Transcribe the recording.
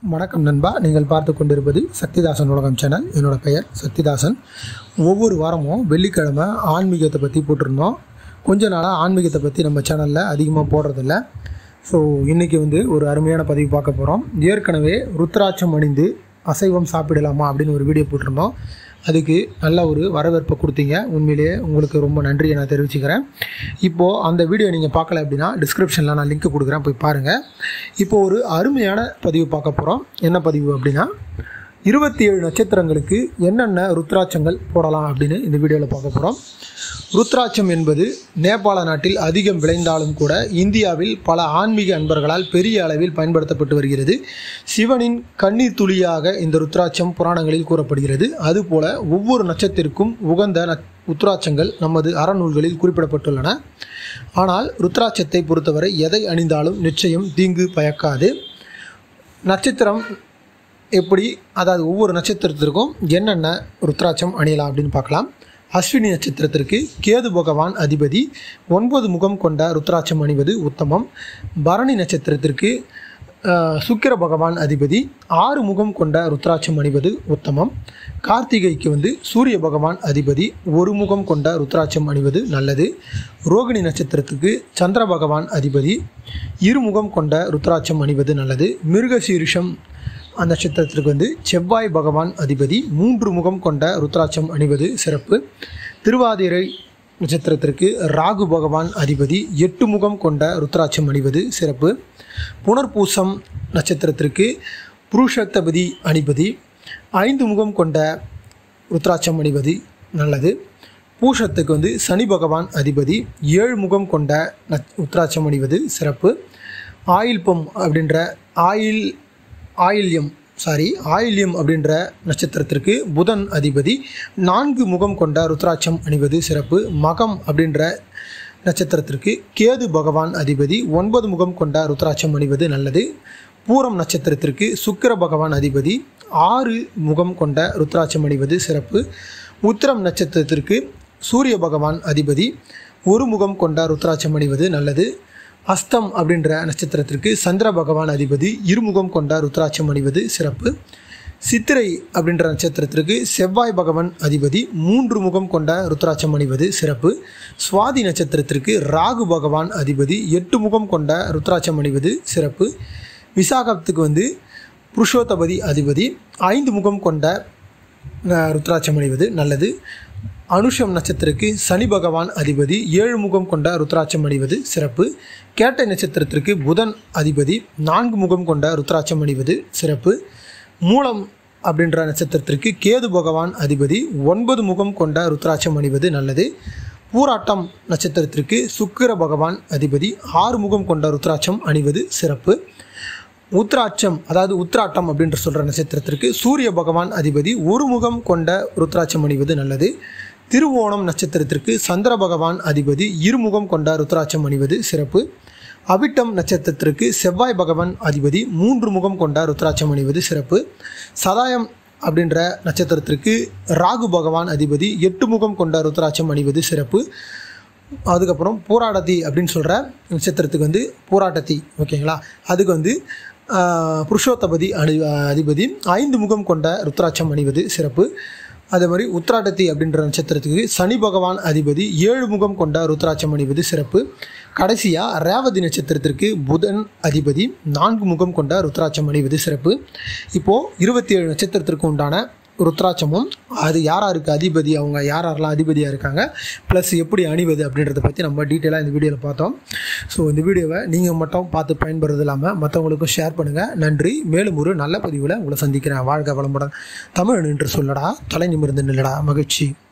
வணக்கம் நண்பா நீங்கள் பார்த்து கொண்டிருப்பது சக்திதாசன் உலகம் சேனல் என்னோட பெயர் சக்திதாசன் ஒவ்வொரு வாரமும் வெள்ளிக்கிழமை ஆன்மீகத்தை பற்றி போட்டிருந்தோம் கொஞ்ச நாளாக ஆன்மீகத்தை பற்றி நம்ம சேனலில் அதிகமாக போடுறதில்ல ஸோ இன்றைக்கி வந்து ஒரு அருமையான பதிவு பார்க்க போகிறோம் ஏற்கனவே ருத்ராட்சம் அணிந்து அசைவம் சாப்பிடலாமா அப்படின்னு ஒரு வீடியோ போட்டிருந்தோம் அதுக்கு நல்ல ஒரு வரவேற்பை கொடுத்தீங்க உண்மையிலேயே உங்களுக்கு ரொம்ப நன்றியை நான் தெரிவிச்சுக்கிறேன் இப்போது அந்த வீடியோ நீங்கள் பார்க்கல அப்படின்னா டிஸ்கிரிப்ஷனில் நான் லிங்க் கொடுக்குறேன் போய் பாருங்கள் இப்போது ஒரு அருமையான பதிவு பார்க்க போகிறோம் என்ன பதிவு அப்படின்னா இருபத்தி ஏழு நட்சத்திரங்களுக்கு என்னென்ன ருத்ராட்சங்கள் போடலாம் அப்படின்னு இந்த வீடியோவில் பார்க்க போகிறோம் ருத்ராட்சம் என்பது நேபாள நாட்டில் அதிகம் விளைந்தாலும் கூட இந்தியாவில் பல ஆன்மீக அன்பர்களால் பெரிய அளவில் பயன்படுத்தப்பட்டு வருகிறது சிவனின் கண்ணீர் துளியாக இந்த ருத்ராட்சம் புராணங்களில் கூறப்படுகிறது அதுபோல ஒவ்வொரு நட்சத்திற்கும் உகந்த ந ருத்ராட்சங்கள் நமது அறநூல்களில் குறிப்பிடப்பட்டுள்ளன ஆனால் ருத்ராட்சத்தை பொறுத்தவரை எதை அணிந்தாலும் நிச்சயம் தீங்கு பயக்காது நட்சத்திரம் எப்படி அதாவது ஒவ்வொரு நட்சத்திரத்திற்கும் என்னென்ன ருத்ராட்சம் அணியலாம் அப்படின்னு பார்க்கலாம் அஸ்வினி நட்சத்திரத்திற்கு கேது பகவான் அதிபதி ஒன்பது முகம் கொண்ட ருத்ராட்சம் அணிவது உத்தமம் பரணி நட்சத்திரத்திற்கு அஹ், சுக்கிர பகவான் அதிபதி ஆறு முகம் கொண்ட ருத்ராட்சம் அணிவது உத்தமம் கார்த்திகைக்கு வந்து சூரிய பகவான் அதிபதி ஒரு முகம் கொண்ட ருத்ராட்சம் அணிவது நல்லது ரோகிணி நட்சத்திரத்துக்கு சந்திர பகவான் அதிபதி இருமுகம் கொண்ட ருத்ராட்சம் அணிவது நல்லது மிருகசீரிஷம் அந்த நட்சத்திரத்திற்கு வந்து செவ்வாய் பகவான் அதிபதி மூன்று முகம் கொண்ட ருத்ராட்சம் அணிவது சிறப்பு திருவாதிரை நட்சத்திரத்திற்கு ராகு பகவான் அதிபதி எட்டு முகம் கொண்ட ருத்ராட்சம் அணிவது சிறப்பு புனர்பூசம் நட்சத்திரத்திற்கு புருஷத்தபதி அணிபதி ஐந்து முகம் கொண்ட ருத்ராட்சம் அணிவது நல்லது பூஷத்துக்கு வந்து சனி பகவான் அதிபதி ஏழு முகம் கொண்ட நத் ருத்ராட்சம் அணிவது சிறப்பு ஆயில் பொம் அப்படின்ற ஆயில் ஆயில்யம் சாரி ஆயில்யம் அப்படின்ற நட்சத்திரத்திற்கு புதன் அதிபதி நான்கு முகம் கொண்ட ருத்ராட்சம் அணிவது சிறப்பு மகம் அப்படின்ற நட்சத்திரத்திற்கு கேது பகவான் அதிபதி ஒன்பது முகம் கொண்ட ருத்ராட்சம் அணிவது நல்லது பூரம் நட்சத்திரத்திற்கு சுக்கிர பகவான் அதிபதி ஆறு முகம் கொண்ட ருத்ராட்சம் அணிவது சிறப்பு உத்திரம் நட்சத்திரத்திற்கு சூரிய பகவான் அதிபதி ஒரு முகம் கொண்ட ருத்ராட்சம் அணிவது நல்லது அஸ்தம் அப்படின்ற நட்சத்திரத்திற்கு சந்திர பகவான் அதிபதி இருமுகம் கொண்ட ருத்ராட்சம் அணிவது சிறப்பு சித்திரை அப்படின்ற நட்சத்திரத்திற்கு செவ்வாய் பகவான் அதிபதி மூன்று முகம் கொண்ட ருத்ராட்சம் அணிவது சிறப்பு சுவாதி நட்சத்திரத்திற்கு ராகு பகவான் அதிபதி எட்டு முகம் கொண்ட ருத்ராட்சம் அணிவது சிறப்பு விசாகத்துக்கு வந்து புருஷோத்தபதி அதிபதி ஐந்து முகம் கொண்ட அஹ், ருத்ராட்சம் அணிவது நல்லது அனுஷம் நட்சத்திரக்கு சனி பகவான் அதிபதி ஏழு முகம் கொண்ட ருத்ராட்சம் அணிவது சிறப்பு கேட்டை நட்சத்திரத்திற்கு புதன் அதிபதி நான்கு முகம் கொண்ட ருத்ராட்சம் அணிவது சிறப்பு மூலம் அப்படின்ற நட்சத்திரத்திற்கு கேது பகவான் அதிபதி ஒன்பது முகம் கொண்ட ருத்ராட்சம் அணிவது நல்லது பூராட்டம் நட்சத்திரத்திற்கு சுக்கிர பகவான் அதிபதி ஆறு முகம் கொண்ட ருத்ராட்சம் அணிவது சிறப்பு உத்ராட்சம் அதாவது உத்ராட்டம் அப்படின்ற சொல்கிற நட்சத்திரத்திற்கு சூரிய பகவான் அதிபதி ஒரு முகம் கொண்ட ருத்ராட்சம் அணிவது நல்லது திருவோணம் நட்சத்திரத்திற்கு சந்திர பகவான் அதிபதி இருமுகம் கொண்ட ருத்ராட்சம் அணிவது சிறப்பு அவிட்டம் நட்சத்திரத்திற்கு செவ்வாய் பகவான் அதிபதி மூன்று முகம் கொண்ட ருத்ராட்சம் அணிவது சிறப்பு சதாயம் அப்படின்ற நட்சத்திரத்திற்கு ராகு பகவான் அதிபதி எட்டு முகம் கொண்ட ருத்ராட்சம் அணிவது சிறப்பு அதுக்கப்புறம் போராடத்தி அப்படின்னு சொல்கிற நட்சத்திரத்துக்கு வந்து போராட்டத்தி ஓகேங்களா அதுக்கு வந்து ஆஹ், புருஷோத்தபதி அணி அதிபதி ஐந்து முகம் கொண்ட ருத்ராட்சம் அணிவது சிறப்பு அதே மாதிரி உத்ராட்டத்தி அப்படின்ற நட்சத்திரத்துக்கு சனி பகவான் அதிபதி ஏழு முகம் கொண்ட ருத்ராட்சம் அணிவது சிறப்பு கடைசியாக ரேவதி நட்சத்திரத்திற்கு புதன் அதிபதி நான்கு முகம் கொண்ட ருத்ராட்சம் அணிவது சிறப்பு இப்போது இருபத்தி ஏழு நட்சத்திரத்திற்கு உண்டான ருத்ராட்சமும் அது யார் யாருக்கு அதிபதி அவங்க யார் யாரெல்லாம் அதிபதியாக இருக்காங்க ப்ளஸ் எப்படி அணிவது அப்படின்றத பற்றி நம்ம டீட்டெயிலாக இந்த வீடியோவில் பார்த்தோம் ஸோ இந்த வீடியோவை நீங்கள் மட்டும் பார்த்து பயன்படுறது இல்லாமல் மற்றவங்களுக்கும் ஷேர் பண்ணுங்கள் நன்றி மேலும் ஒரு நல்ல பதிவில் உங்களை சந்திக்கிறேன் வாழ்க வளமுடன் தமிழ் நின்று சொல்லடா தலை நிமிர்ந்து நில்லடா மகிழ்ச்சி